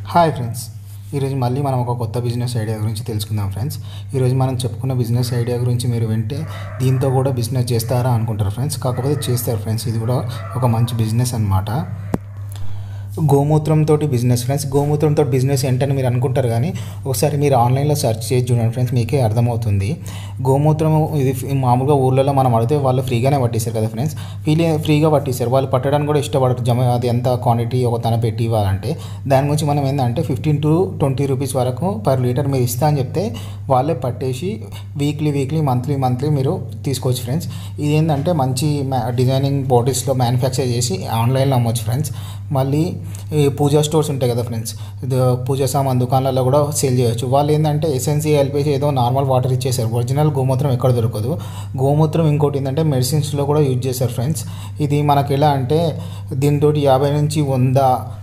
hi friends ఈరోజు మళ్ళీ మనం ఒక కొత్త బిజినెస్ ఐడియా గురించి తెలుసుకుందాం ఫ్రెండ్స్ ఈరోజు మనం చెప్పుకున్న బిజినెస్ ఐడియా గురించి మీరు వింటే దీంతో కూడా బిజినెస్ చేస్తారా అనుకుంటారు ఫ్రెండ్స్ కాకపోతే చేస్తారు ఫ్రెండ్స్ ఇది కూడా ఒక మంచి బిజినెస్ అనమాట గోమూత్రంతో బిజినెస్ ఫ్రెండ్స్ గోమూత్రంతో బిజినెస్ ఏంటని మీరు అనుకుంటారు కానీ ఒకసారి మీరు ఆన్లైన్లో సెర్చ్ చేసి చూడండి ఫ్రెండ్స్ మీకే అర్థమవుతుంది గోమూత్రం ఇది ఫ్- మామూలుగా ఊర్లలో మనం అడిగితే వాళ్ళు ఫ్రీగానే పట్టిస్తారు కదా ఫ్రెండ్స్ ఫ్రీ ఫ్రీగా పట్టిస్తారు వాళ్ళు పట్టడానికి కూడా ఇష్టపడరు జమ అది ఎంత క్వాంటిటీ ఒక తన పెట్టి ఇవ్వాలంటే దాని గురించి మనం ఏంటంటే ఫిఫ్టీన్ టు ట్వంటీ రూపీస్ వరకు పర్ లీటర్ మీరు ఇస్తా అని చెప్తే వాళ్ళే పట్టేసి వీక్లీ వీక్లీ మంత్లీ మంత్లీ మీరు తీసుకోవచ్చు ఫ్రెండ్స్ ఇది ఏంటంటే మంచి మ్యా- డిజైనింగ్ బాటిల్స్లో మ్యానుఫ్యాక్చర్ చేసి ఆన్లైన్లో అమ్మొచ్చు ఫ్రెండ్స్ మళ్ళీ ఈ పూజా స్టోర్స్ ఉంటాయి కదా ఫ్రెండ్స్ ఇది పూజా సామాన్ దుకాణాలలో కూడా సేల్ చేయొచ్చు వాళ్ళు ఏంటంటే ఎసెన్సీ ఎల్పిసి ఏదో నార్మల్ వాటర్ ఇచ్చేసారు ఒరిజినల్ గోమూత్రం ఎక్కడ దొరకదు గోమూత్రం ఇంకోటి ఏంటంటే మెడిసిన్స్లో కూడా యూజ్ చేస్తారు ఫ్రెండ్స్ ఇది మనకి ఎలా అంటే దీంతో యాభై నుంచి వంద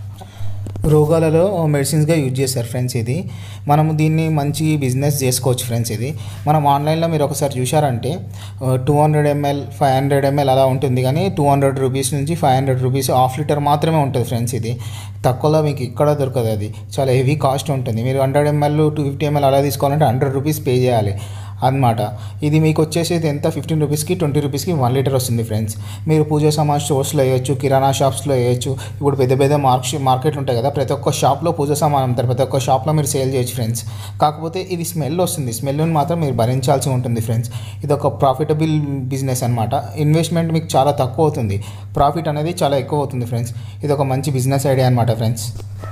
రోగాలలో మెడిసిన్స్గా యూజ్ చేస్తారు ఫ్రెండ్స్ ఇది మనము దీన్ని మంచి బిజినెస్ చేసుకోవచ్చు ఫ్రెండ్స్ ఇది మనం ఆన్లైన్లో మీరు ఒకసారి చూశారంటే two hundred ML five hundred ML అలా ఉంటుంది కానీ టూ హండ్రెడ్ రూపీస్ నుంచి five hundred rupees half litre మాత్రమే ఉంటుంది ఫ్రెండ్స్ ఇది తక్కువలో మీకు ఇక్కడ దొరకదు అది చాలా హెవీ కాస్ట్ ఉంటుంది మీరు hundred ML two fifty ML అలా తీసుకోవాలంటే హండ్రెడ్ రూపీస్ పే చేయాలి అన్నమాట ఇది మీకు వచ్చేసి ఎంత ఫిఫ్టీన్ రూపీస్కి ట్వంటీ రూపీస్కి వన్ లీటర్ వస్తుంది ఫ్రెండ్స్ మీరు పూజ సామాన్ స్టోర్స్లో వేయొచ్చు కిరాణా షాప్స్లో వేయొచ్చు ఇప్పుడు పెద్ద పెద్ద మార్క్ మార్కెట్లు ఉంటాయి కదా ప్రతి ఒక్క షాప్లో పూజ సామాన్ అమ్ముతారు ప్రతి ఒక్క షాప్లో మీరు సేల్ చేయొచ్చు ఫ్రెండ్స్ కాకపోతే ఇది స్మెల్ వస్తుంది స్మెల్ని మాత్రం మీరు భరించాల్సి ఉంటుంది ఫ్రెండ్స్ ఇది ఒక ప్రాఫిటబుల్ బిజినెస్ అనమాట ఇన్వెస్ట్మెంట్ మీకు చాలా తక్కువ అవుతుంది ప్రాఫిట్ అనేది చాలా ఎక్కువ అవుతుంది ఫ్రెండ్స్ ఇది ఒక మంచి బిజినెస్ ఐడియా అనమాట ఫ్రెండ్స్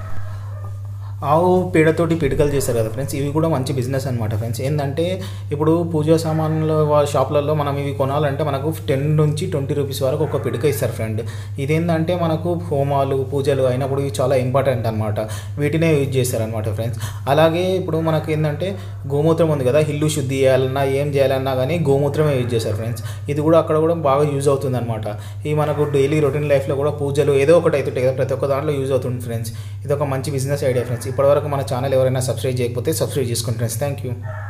ఆవు పీడతోటి పిడకలు చేస్తారు కదా ఫ్రెండ్స్ ఇవి కూడా మంచి బిజినెస్ అనమాట ఫ్రెండ్స్ ఏంటంటే ఇప్పుడు పూజా సామాన్ల వా- షాపులలో మనం ఇవి కొనాలంటే మనకు టెన్ నుంచి ట్వంటీ రూపీస్ వరకు ఒక పిడక ఇస్తారు ఫ్రెండ్ ఇదేంటంటే మనకు హోమాలు పూజలు అయినప్పుడు ఇవి చాలా ఇంపార్టెంట్ అనమాట వీటినే యూజ్ చేస్తారనమాట ఫ్రెండ్స్ అలాగే ఇప్పుడు మనకు ఏంటంటే గోమూత్రం ఉంది కదా ఇల్లు శుద్ధి చేయాలన్నా ఏం చేయాలన్నా కానీ గోమూత్రమే యూజ్ చేస్తారు ఫ్రెండ్స్ ఇది కూడా అక్కడ కూడా బాగా యూజ్ అవుతుంది అనమాట ఇది మనకు డైలీ రొటీన్ లైఫ్లో కూడా పూజలు ఏదో ఒకటి అవుతుంటాయి కదా ప్రతి ఒక్క దాంట్లో యూజ్ అవుతుంది ఫ్రెండ్స్ ఇది ఒక మంచి బిజినెస్ ఐడియా ఫ్రెండ్స్ ఇప్పటివరకు మన ఛానల్ ఎవరైనా సబ్స్క్రైబ్ చేయకపోతే సబ్స్క్రైబ్ చేసుకోండి ఫ్రెండ్స్ థ్యాంక్ యూ